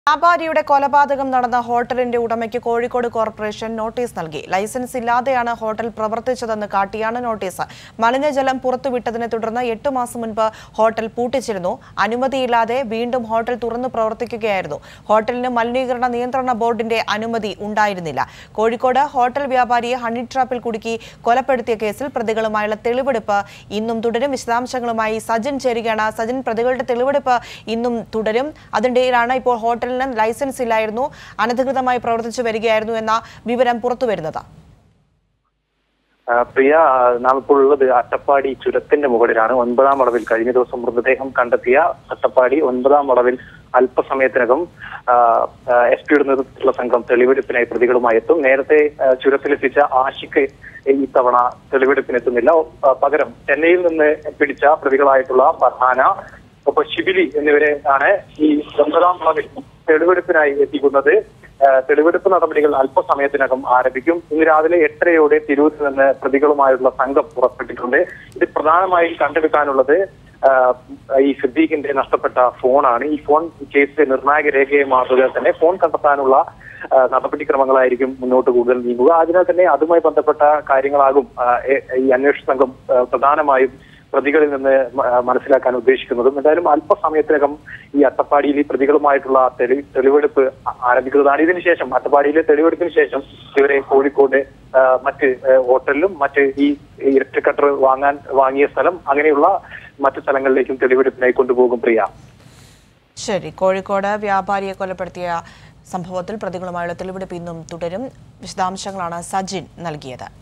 വ്യാപാരിയുടെ കൊലപാതകം നടന്ന ഹോട്ടലിന്റെ ഉടമയ്ക്ക് കോഴിക്കോട് കോർപ്പറേഷൻ നോട്ടീസ് നൽകി ലൈസൻസ് ഇല്ലാതെയാണ് ഹോട്ടൽ പ്രവർത്തിച്ചതെന്ന് കാട്ടിയാണ് നോട്ടീസ് മലിനജലം പുറത്തുവിട്ടതിനെ തുടർന്ന് എട്ട് മാസം മുൻപ് ഹോട്ടൽ പൂട്ടിച്ചിരുന്നു അനുമതിയില്ലാതെ വീണ്ടും ഹോട്ടൽ തുറന്നു പ്രവർത്തിക്കുകയായിരുന്നു ഹോട്ടലിന് മലിനീകരണ നിയന്ത്രണ ബോർഡിന്റെ അനുമതി ഉണ്ടായിരുന്നില്ല കോഴിക്കോട് ഹോട്ടൽ വ്യാപാരിയെ ഹണി ട്രാപ്പിൽ കുടുക്കി കൊലപ്പെടുത്തിയ കേസിൽ പ്രതികളുമായുള്ള തെളിവെടുപ്പ് ഇന്നും തുടരും വിശദാംശങ്ങളുമായി സജിൻ ചേരുകയാണ് സജിൻ പ്രതികളുടെ തെളിവെടുപ്പ് ഇന്നും തുടരും അതിനിടയിലാണ് ഇപ്പോൾ ഹോട്ടലിന് ലൈസൻസ് ഇല്ലായിരുന്നു അനധികൃതമായി പ്രവർത്തിച്ചു വരികയായിരുന്നു എന്ന വിവരം പുറത്തുവരുന്നത് ആ, പ്രിയ ആ, നാം ഇപ്പോൾ ഉള്ളത് അട്ടപ്പാടി ചുരത്തിന്റെ മുകളിലാണ് ഒൻപതാം വളവിൽ കഴിഞ്ഞ ദിവസം മൃതദേഹം കണ്ടെത്തിയ അട്ടപ്പാടി ഒൻപതാം വളവിൽ അല്പസമയത്തിനകം എസ് പിയുടെ നേതൃത്വത്തിലുള്ള സംഘം തെളിവെടുപ്പിനായി പ്രതികളുമായി എത്തും നേരത്തെ ആ, ചുരത്തിലെത്തിച്ച ആഷിക്ക് ഇത്തവണ തെളിവെടുപ്പിനെത്തുന്നില്ല ആ, പകരം ചെന്നൈയിൽ നിന്ന് പിടിച്ച പ്രതികളായിട്ടുള്ള ഫർഹാന ഒപ്പം ഷിബിലി എന്നിവരെ ആണ് ഈ ഒൻപതാം വളവിൽ തെളിവെടുപ്പിനായി എത്തിക്കുന്നത് ആ, തെളിവെടുപ്പ് നടപടികൾ അല്പസമയത്തിനകം ആരംഭിക്കും ഇന്ന് രാവിലെ എട്ടരയോടെ തിരൂരിൽ നിന്ന് പ്രതികളുമായുള്ള സംഘം പുറപ്പെട്ടിട്ടുണ്ട് ഇത് പ്രധാനമായും കണ്ടെടുക്കാനുള്ളത് ആ, ഈ സിദ്ദീഖിന്റെ നഷ്ടപ്പെട്ട ഫോണാണ് ഈ ഫോൺ കേസിലെ നിർണായക രേഖയെ മാറുക തന്നെ ഫോൺ കണ്ടെത്താനുള്ള ആ, നടപടിക്രമങ്ങളായിരിക്കും മുന്നോട്ട് കൂടുതൽ നീങ്ങുക അതിനാൽ തന്നെ അതുമായി ബന്ധപ്പെട്ട കാര്യങ്ങളാകും ആ, എ- ഈ അന്വേഷണ സംഘം ആ, പ്രധാനമായും പ്രതികളിൽ നിന്ന് മ- ആ, മനസ്സിലാക്കാൻ ഉദ്ദേശിക്കുന്നതും എന്തായാലും അല്പസമയത്തിനകം ഈ അട്ടപ്പാടിയിൽ ഈ പ്രതികളുമായിട്ടുള്ള തെളി തെളിവെടുപ്പ് ആ- ആരംഭിക്കുന്നതാണ് ഇതിനുശേഷം അട്ടപ്പാടിയിലെ തെളിവെടുപ്പിന് ശേഷം ഇവരെ കോഴിക്കോട് ആ, മറ്റ് ആ, ഹോട്ടലിലും മറ്റ് ഈ ഇലക്ട്രിക് കട്ടർ വാങ്ങാൻ വാങ്ങിയ സ്ഥലം അങ്ങനെയുള്ള മറ്റ് സ്ഥലങ്ങളിലേക്കും തെളിവെടുപ്പിനായി കൊണ്ടുപോകും പ്രിയ ശരി കോഴിക്കോട് വ്യാപാരിയെ കൊലപ്പെടുത്തിയ സംഭവത്തിൽ പ്രതികളുമായുള്ള തെളിവെടുപ്പ് ഇന്നും തുടരും വിശദാംശങ്ങളാണ് സജിൻ നൽകിയത്